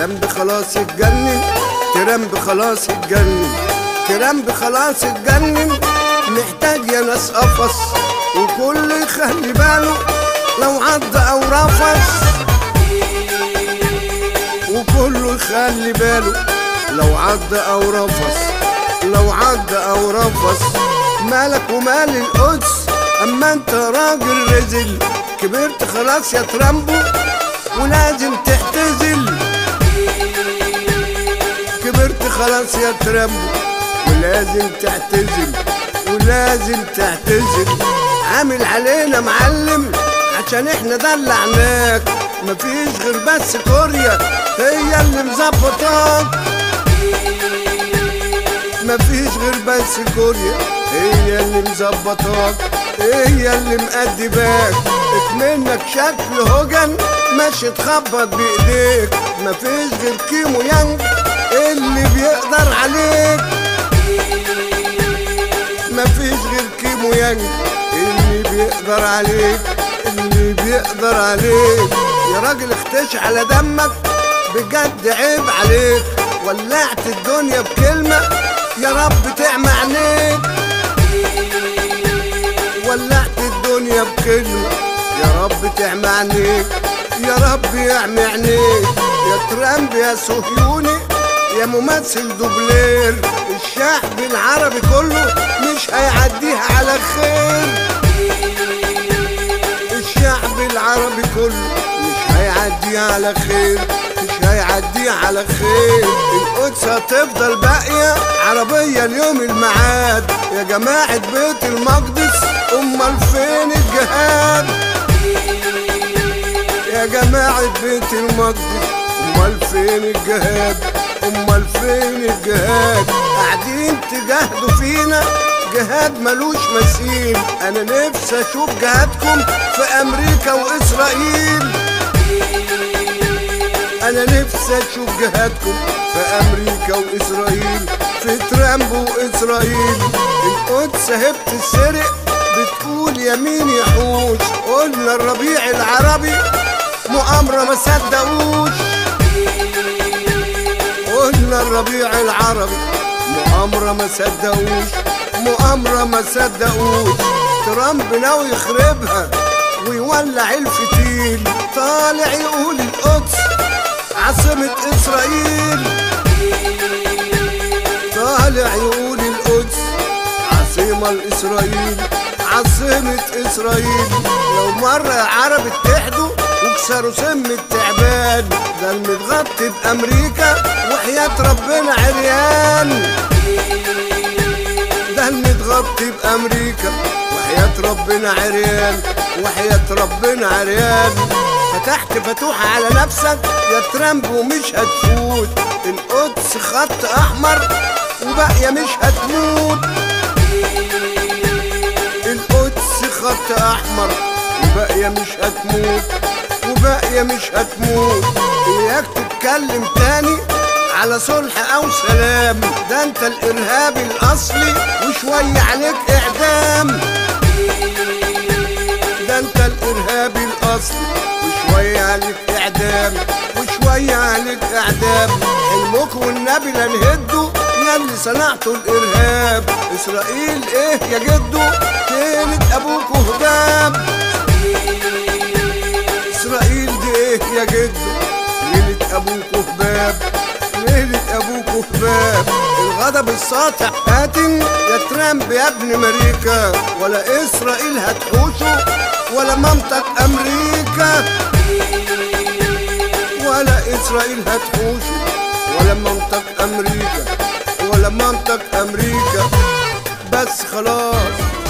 ترامب خلاص اتجنن ترامب خلاص اتجنن ترامب خلاص اتجنن محتاج يا ناس قفص وكل يخلي باله لو عض او رفص وكله يخلي باله لو عض او رفص لو عض او رفص مالك ومال القدس اما انت راجل رزل كبرت خلاص يا ترامبو ولازم تعتزل كبرت خلاص يا ترامبو ولازم تعتزل ولازم تعتزل عامل علينا معلم عشان احنا دلعناك مفيش غير بس كوريا هي اللي مظبطاك مفيش غير بس كوريا هي اللي مظبطاك هي اللي مأدباك منك شكل هوجن ماشي تخبط بايديك مفيش غير كيمو يانج اللي بيقدر عليك مفيش غير كيمو يانج اللي بيقدر عليك اللي بيقدر عليك يا راجل اختش على دمك بجد عيب عليك ولعت الدنيا بكلمة يا رب تعمى عينيك ولعت الدنيا بكلمة يا رب تعمى عينيك يا رب يعمي عينيك يا ترامب يا صهيوني يا ممثل دوبلير الشعب العربي كله مش هيعديها على خير الشعب العربي كله مش هيعديها على خير مش هيعديها على خير القدس هتفضل باقية عربية اليوم الميعاد يا جماعة بيت المقدس أمال فين الجهاد يا جماعة بيت المقدس أمال فين الجهاد أمال فين الجهاد قاعدين تجاهدوا فينا جهاد ملوش مثيل أنا نفسي أشوف جهادكم في أمريكا وإسرائيل أنا نفسي أشوف جهادكم في أمريكا وإسرائيل في ترامب وإسرائيل القدس هبت السرق بتقول يمين يحوش قلنا الربيع العربي مؤامرة ما صدقوش قلنا الربيع العربي مؤامرة ما صدقوش مؤامرة ما صدقوش ترامب ناوي يخربها ويولع الفتيل طالع يقول القدس عاصمة إسرائيل طالع يقول القدس عاصمة لإسرائيل عاصمة إسرائيل لو مرة يا عرب اتحدوا وكسروا سم التعبان ده المتغطي بأمريكا وحياة ربنا عريان ده المتغطي بأمريكا وحياة ربنا عريان وحياة ربنا عريان فتحت فتوحة على نفسك يا ترامب ومش هتفوت القدس خط أحمر وباقية مش هتموت القدس خط أحمر وباقية مش هتموت وباقية مش هتموت إياك تتكلم تاني على صلح أو سلام ده أنت الإرهابي الأصلي وشوية عليك إعدام ده أنت الإرهابي الأصلي وشوية عليك إعدام وشوية عليك إعدام حلمك والنبي لا نهده يا اللي صنعتوا الإرهاب إسرائيل إيه يا جدو كانت أبوك هباب إسرائيل دي إيه يا جدو ليلة أبوك هباب ليلة أبوك هباب الغضب الساطع هاتن يا ترامب يا ابن أمريكا ولا إسرائيل هتحوشه ولا منطق أمريكا ولا إسرائيل هتحوشه ولا منطق أمريكا ولا منطق أمريكا بس خلاص